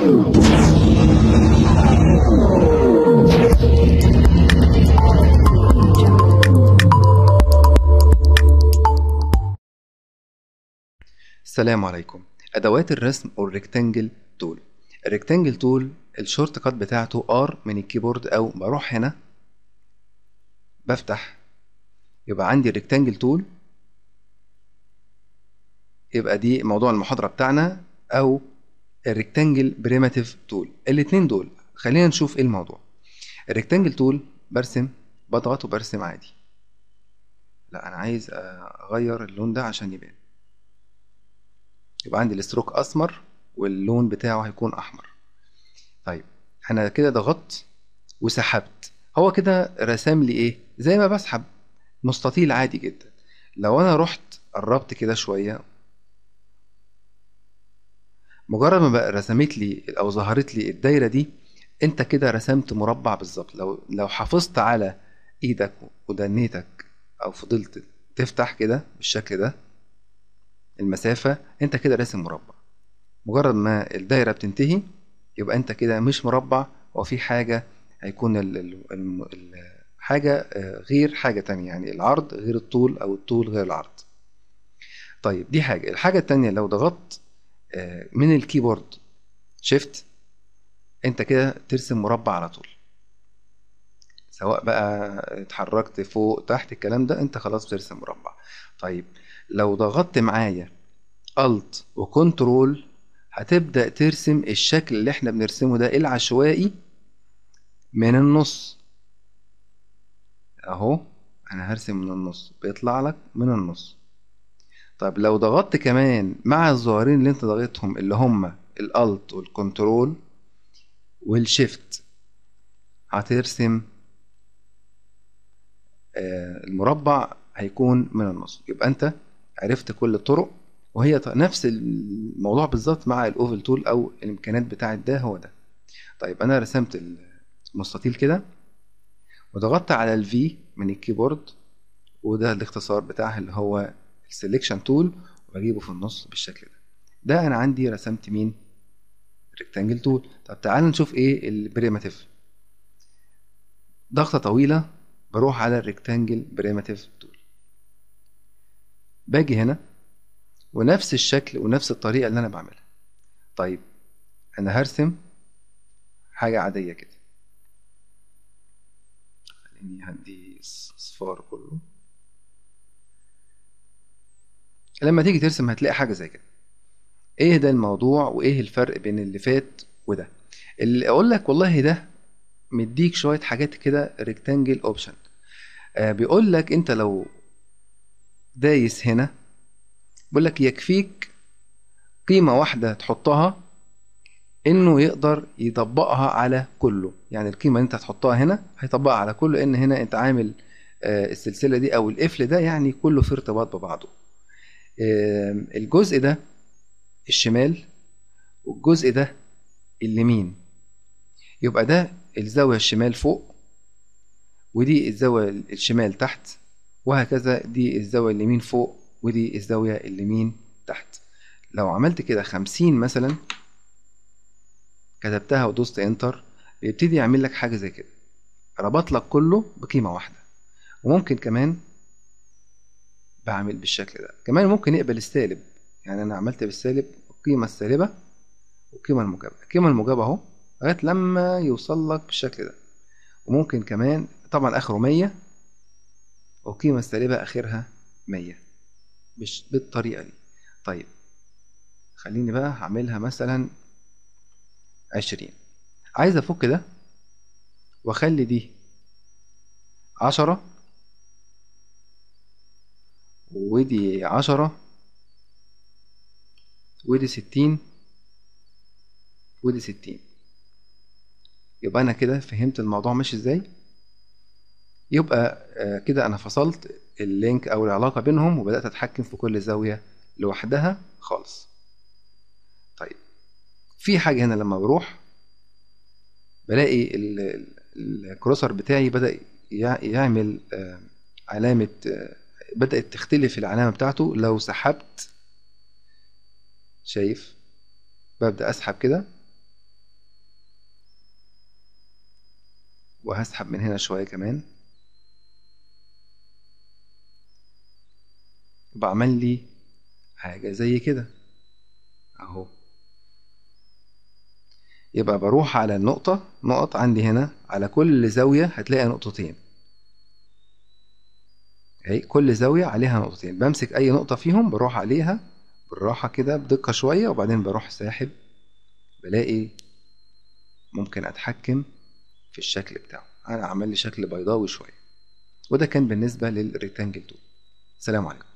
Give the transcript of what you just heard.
السلام عليكم ادوات الرسم والريكتانجل تول الريكتانجل تول الشورت كات بتاعته ار من الكيبورد او بروح هنا بفتح يبقى عندي الريكتانجل تول يبقى دي موضوع المحاضرة بتاعنا او الريكتانجل بريماتيف تول الاتنين دول خلينا نشوف ايه الموضوع الريكتانجل تول برسم بضغط وبرسم عادي لا انا عايز اغير اللون ده عشان يبان يبقى عندي الستروك اسمر واللون بتاعه هيكون احمر طيب انا كده ضغطت وسحبت هو كده رسم لي ايه زي ما بسحب مستطيل عادي جدا لو انا رحت قربت كده شويه مجرد ما بقى رسمت لي او ظهرت لي الدايره دي انت كده رسمت مربع بالظبط لو لو حافظت على ايدك ودنيتك او فضلت تفتح كده بالشكل ده المسافة انت كده راسم مربع مجرد ما الدايرة بتنتهي يبقى انت كده مش مربع وفي حاجة هيكون ال ال ال ال حاجة غير حاجة تانية يعني العرض غير الطول او الطول غير العرض طيب دي حاجة الحاجة التانية لو ضغطت من الكيبورد شيفت انت كده ترسم مربع على طول سواء بقى اتحركت فوق تحت الكلام ده انت خلاص بترسم مربع طيب لو ضغطت معايا الت وكنترول هتبدأ ترسم الشكل اللي احنا بنرسمه ده العشوائي من النص اهو انا هرسم من النص بيطلع لك من النص طيب لو ضغطت كمان مع الظاهرين اللي انت ضغطهم اللي هم الالت والكنترول والشيفت هترسم آه المربع هيكون من النص يبقى انت عرفت كل الطرق وهي نفس الموضوع بالظبط مع الاوفل تول او الامكانيات بتاعت ده هو ده طيب انا رسمت المستطيل كده وضغطت على الفي من الكيبورد وده الاختصار بتاعها اللي هو السلكشن تول وبجيبه في النص بالشكل ده ده انا عندي رسمت مين ريكتانجل تول طب تعال نشوف ايه البريماتيف ضغطه طويله بروح على الريكتانجل بريماتيف تول باجي هنا ونفس الشكل ونفس الطريقة اللي أنا بعملها طيب أنا هرسم حاجة عادية كده خليني هدي صفار كله لما تيجي ترسم هتلاقي حاجة زي كده ايه ده الموضوع وايه الفرق بين اللي فات وده اللي اقول لك والله ده مديك شوية حاجات كده ريكتانجل اوبشن آه بيقول لك انت لو دايس هنا بيقول لك يكفيك قيمة واحدة تحطها انه يقدر يطبقها على كله يعني القيمة اللي انت هتحطها هنا هيطبقها على كله ان هنا انت عامل السلسلة دي او القفل ده يعني كله في ارتباط ببعضه الجزء ده الشمال والجزء ده اليمين يبقى ده الزاوية الشمال فوق ودي الزاوية الشمال تحت وهكذا دي الزاوية اليمين فوق ودي الزاوية اليمين تحت لو عملت كده خمسين مثلا كتبتها ودوست انتر بيبتدي يعمل لك حاجة زي كده ربط لك كله بقيمة واحدة وممكن كمان بعمل بالشكل ده كمان ممكن يقبل السالب يعني انا عملت بالسالب القيمة السالبة والقيمة الموجبة القيمة الموجبة اهو لغاية لما يوصل لك بالشكل ده وممكن كمان طبعا اخره مية والقيمة السالبة اخرها مية مش بالطريقة دي طيب خليني بقى هعملها مثلا عشرين عايز افك ده واخلي دي عشرة ودي عشرة ودي ستين ودي ستين يبقى انا كده فهمت الموضوع ماشي ازاي يبقى كده انا فصلت اللينك او العلاقة بينهم وبدأت اتحكم في كل زاوية لوحدها خالص طيب في حاجة هنا لما بروح بلاقي الكروسر بتاعي بدأ يعمل علامة بدأت تختلف العلامة بتاعته لو سحبت شايف ببدأ أسحب كده وهسحب من هنا شوية كمان بعمل لي حاجة زي كده اهو يبقى بروح على النقطة نقط عندي هنا على كل زاوية هتلاقي نقطتين اهي كل زاوية عليها نقطتين بمسك أي نقطة فيهم بروح عليها بالراحة كده بدقة شوية وبعدين بروح ساحب بلاقي ممكن أتحكم في الشكل بتاعه أنا عمل لي شكل بيضاوي شوية وده كان بالنسبة للريكتانجل تول سلام عليكم